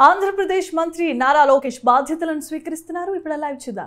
ఆంధ్రప్రదేశ్ మంత్రి నారా లోకేష్ బాధ్యతలను స్వీకరిస్తున్నారు ఇప్పుడు లైవ్ చూద్దాం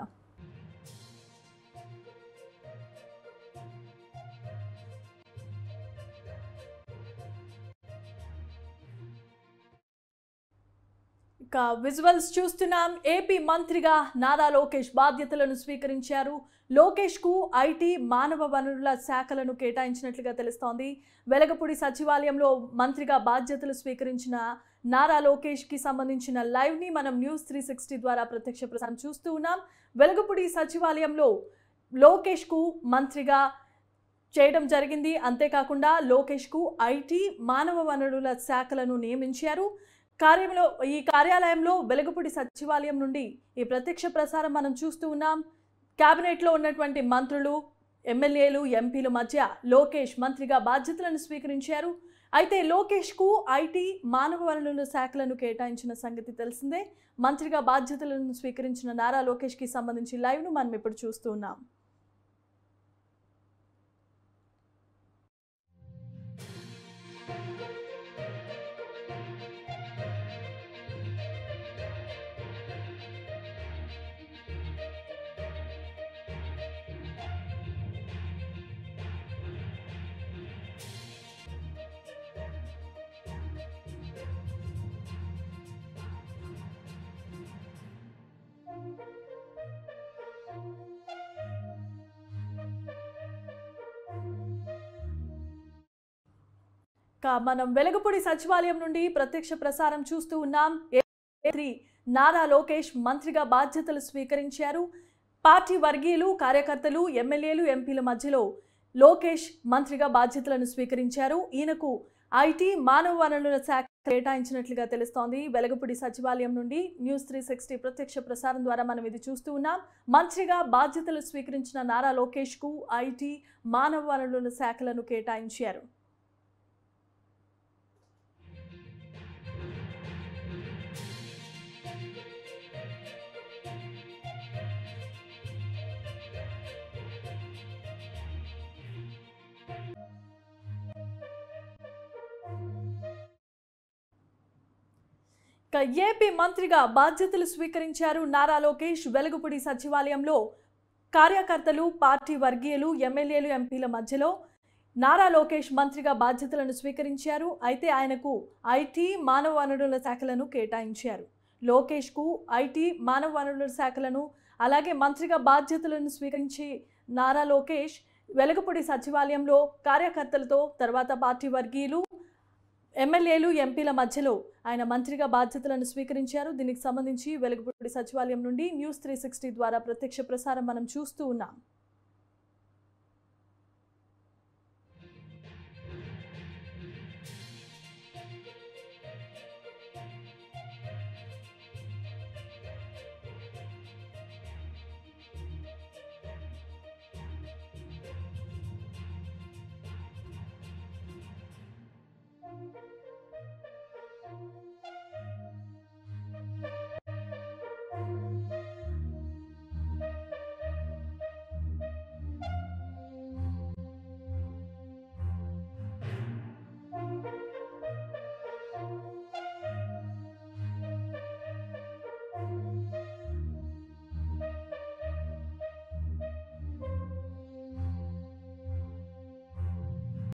ఇక విజువల్స్ చూస్తున్నాం ఏపీ మంత్రిగా నారా లోకేష్ బాధ్యతలను స్వీకరించారు లోకేష్ కు ఐటీ మానవ వనరుల శాఖలను కేటాయించినట్లుగా తెలుస్తోంది వెలగపూడి సచివాలయంలో మంత్రిగా బాధ్యతలు స్వీకరించిన నారా లోకేష్ కి సంబంధించిన లైవ్ ని మనం న్యూస్ త్రీ సిక్స్టీ ద్వారా ప్రత్యక్ష ప్రసారం చూస్తూ ఉన్నాం వెలగపూడి సచివాలయంలో లోకేష్ కు మంత్రిగా చేయడం జరిగింది అంతేకాకుండా లోకేష్ కు ఐటీ మానవ వనరుల శాఖలను నియమించారు కార్యంలో ఈ కార్యాలయంలో వెలుగుపూడి సచివాలయం నుండి ఈ ప్రత్యక్ష ప్రసారం మనం చూస్తూ ఉన్నాం కేబినెట్లో ఉన్నటువంటి మంత్రులు ఎమ్మెల్యేలు ఎంపీల మధ్య లోకేష్ మంత్రిగా బాధ్యతలను స్వీకరించారు అయితే లోకేష్కు ఐటీ మానవ వనరుల శాఖలను కేటాయించిన సంగతి తెలిసిందే మంత్రిగా బాధ్యతలను స్వీకరించిన నారా లోకేష్కి సంబంధించి లైవ్ను మనం ఇప్పుడు చూస్తూ ఉన్నాం ఇక మనం వెలగపూడి సచివాలయం నుండి ప్రత్యక్ష ప్రసారం చూస్తూ ఉన్నాం మంత్రి నారా లోకేష్ మంత్రిగా బాధ్యతలు స్వీకరించారు పార్టీ వర్గీయులు కార్యకర్తలు ఎమ్మెల్యేలు ఎంపీల మధ్యలో లోకేష్ మంత్రిగా బాధ్యతలను స్వీకరించారు ఈయనకు ఐటీ మానవ వనరుల శాఖ కేటాయించినట్లుగా తెలుస్తోంది వెలగపూడి సచివాలయం నుండి న్యూస్ త్రీ సిక్స్టీ ప్రత్యక్ష ప్రసారం ద్వారా మనం ఇది చూస్తూ ఉన్నాం మంత్రిగా బాధ్యతలు స్వీకరించిన నారా లోకేష్కు ఐటీ మానవ వనరుల శాఖలను కేటాయించారు ఇక ఏపీ మంత్రిగా బాధ్యతలు స్వీకరించారు నారా లోకేష్ వెలుగుపుడి సచివాలయంలో కార్యకర్తలు పార్టీ వర్గీయులు ఎమ్మెల్యేలు ఎంపీల మధ్యలో నారా లోకేష్ మంత్రిగా బాధ్యతలను స్వీకరించారు అయితే ఆయనకు ఐటీ మానవ వనరుల శాఖలను కేటాయించారు లోకేష్కు ఐటీ మానవ వనరుల శాఖలను అలాగే మంత్రిగా బాధ్యతలను స్వీకరించి నారా లోకేష్ వెలగపూడి సచివాలయంలో కార్యకర్తలతో తర్వాత పార్టీ వర్గీయులు ఎమ్మెల్యేలు ఎంపీల మధ్యలో ఆయన మంత్రిగా బాధ్యతలను స్వీకరించారు దీనికి సంబంధించి వెలుగుపూడి సచివాలయం నుండి న్యూస్ త్రీ సిక్స్టీ ద్వారా ప్రత్యక్ష ప్రసారం మనం చూస్తూ ఉన్నాం